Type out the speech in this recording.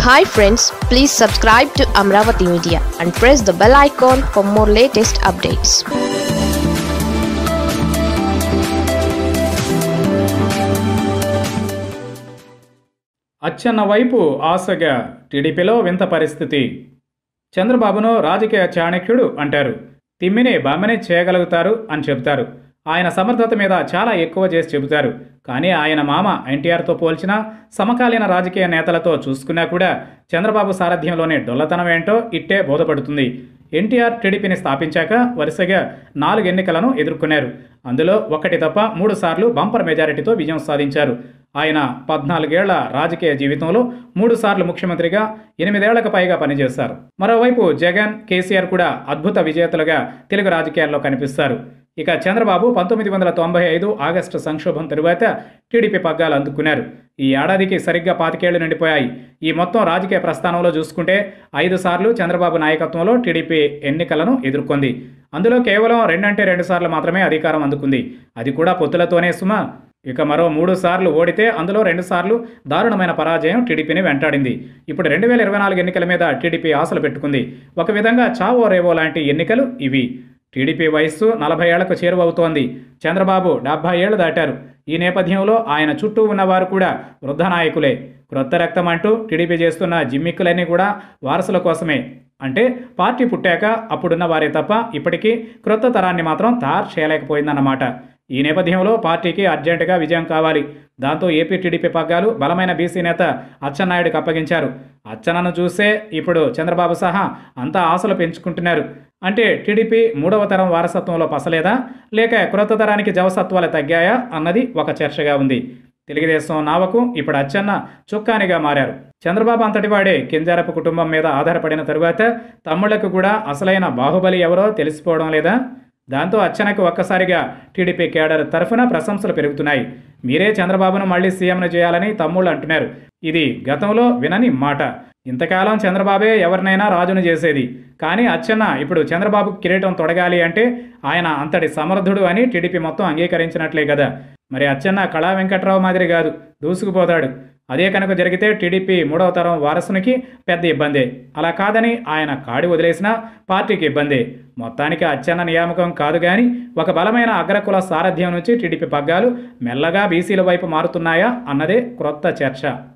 hi friends please subscribe to Amaravati media and press the bell icon for more latest updates Atchanna వైపు ఆశగా టీడీపీలో వింత పరిస్థితి చంద్రబాబును రాజకీయ చాణక్యుడు అంటారు తిమ్మిని బమ్మిని చేయగలుగుతారు అని చెబుతారు ఆయన సమర్థత మీద చాలా ఎక్కువ చేసి చెబుతారు కానీ ఆయన మామ ఎన్టీఆర్తో పోల్చిన సమకాలీన రాజకీయ నేతలతో చూసుకున్నా కూడా చంద్రబాబు సారథ్యంలోని డొల్లతనం ఏంటో ఇట్టే బోధపడుతుంది ఎన్టీఆర్ టీడీపీని స్థాపించాక వరుసగా నాలుగు ఎన్నికలను ఎదుర్కొన్నారు అందులో ఒకటి తప్ప మూడు సార్లు బంపర్ మెజారిటీతో విజయం సాధించారు ఆయన పద్నాలుగేళ్ల రాజకీయ జీవితంలో మూడు సార్లు ముఖ్యమంత్రిగా ఎనిమిదేళ్లకు పైగా పనిచేశారు మరోవైపు జగన్ కేసీఆర్ కూడా అద్భుత విజేతలుగా తెలుగు రాజకీయాల్లో కనిపిస్తారు ఇక చంద్రబాబు పంతొమ్మిది వందల తొంభై ఐదు ఆగస్టు సంక్షోభం తరువాత టీడీపీ పగ్గాలు అందుకున్నారు ఈ ఏడాదికి సరిగ్గా పాతికేళ్లు నిండిపోయాయి ఈ మొత్తం రాజకీయ ప్రస్థానంలో చూసుకుంటే ఐదు సార్లు చంద్రబాబు నాయకత్వంలో టీడీపీ ఎన్నికలను ఎదుర్కొంది అందులో కేవలం రెండంటే రెండు సార్లు మాత్రమే అధికారం అందుకుంది అది కూడా పొత్తులతోనే సుమా ఇక మరో మూడు సార్లు ఓడితే అందులో రెండు సార్లు దారుణమైన పరాజయం టీడీపీని వెంటాడింది ఇప్పుడు రెండు వేల ఇరవై నాలుగు ఎన్నికల మీద టీడీపీ ఆశలు పెట్టుకుంది ఒక విధంగా చావో రేవో లాంటి ఎన్నికలు ఇవి టీడీపీ వయస్సు నలభై ఏళ్లకు చేరువవుతోంది చంద్రబాబు డెబ్బై ఏళ్లు దాటారు ఈ నేపథ్యంలో ఆయన చుట్టూ ఉన్నవారు కూడా వృద్ధ నాయకులే క్రొత్త రక్తం అంటూ టీడీపీ చేస్తున్న జిమ్మిక్కులన్నీ కూడా వారసుల కోసమే అంటే పార్టీ పుట్టాక అప్పుడున్న వారే తప్ప ఇప్పటికీ క్రొత్త తరాన్ని మాత్రం తార్ చేయలేకపోయిందన్నమాట ఈ నేపథ్యంలో పార్టీకి అర్జెంటుగా విజయం కావాలి దాంతో ఏపీ టీడీపీ పగ్గాలు బలమైన బీసీ నేత అచ్చెన్నాయుడికి అప్పగించారు అచ్చెన్నను చూసే ఇప్పుడు చంద్రబాబు సహా అంతా ఆశలు పెంచుకుంటున్నారు అంటే టీడీపీ మూడవ తరం వారసత్వంలో పసలేదా లేక క్రొత్త తరానికి జవసత్వాలు తగ్గాయా అన్నది ఒక చర్చగా ఉంది తెలుగుదేశం నావకు ఇప్పుడు అచ్చెన్న చుక్కానిగా మారారు చంద్రబాబు అంతటివాడే కింజారపు కుటుంబం మీద ఆధారపడిన తరువాత తమ్ముళ్లకు కూడా అసలైన బాహుబలి ఎవరో తెలిసిపోవడం లేదా దాంతో అచ్చనకు ఒక్కసారిగా టీడీపీ కేడర్ తరఫున ప్రశంసలు పెరుగుతున్నాయి మీరే చంద్రబాబును మళ్ళీ సీఎంను చేయాలని తమ్ముళ్ళు అంటున్నారు ఇది గతంలో వినని మాట ఇంతకాలం చంద్రబాబే ఎవరినైనా రాజును చేసేది కానీ అచ్చెన్న ఇప్పుడు చంద్రబాబు కిరీటం తొడగాలి అంటే ఆయన అంతటి సమర్థుడు అని టీడీపీ మొత్తం అంగీకరించినట్లే కదా మరి అచ్చెన్న కళా వెంకట్రావు మాదిరి కాదు దూసుకుపోతాడు అదే కనుక జరిగితే టీడీపీ మూడవ తరం వారసునికి పెద్ద ఇబ్బందే అలా కాదని ఆయన కాడి వదిలేసినా పార్టీకి ఇబ్బందే మొత్తానికి అచ్చెన్న నియామకం కాదు కానీ ఒక బలమైన అగ్రకుల సారథ్యం నుంచి టీడీపీ పగ్గాలు మెల్లగా బీసీల వైపు మారుతున్నాయా అన్నదే క్రొత్త చర్చ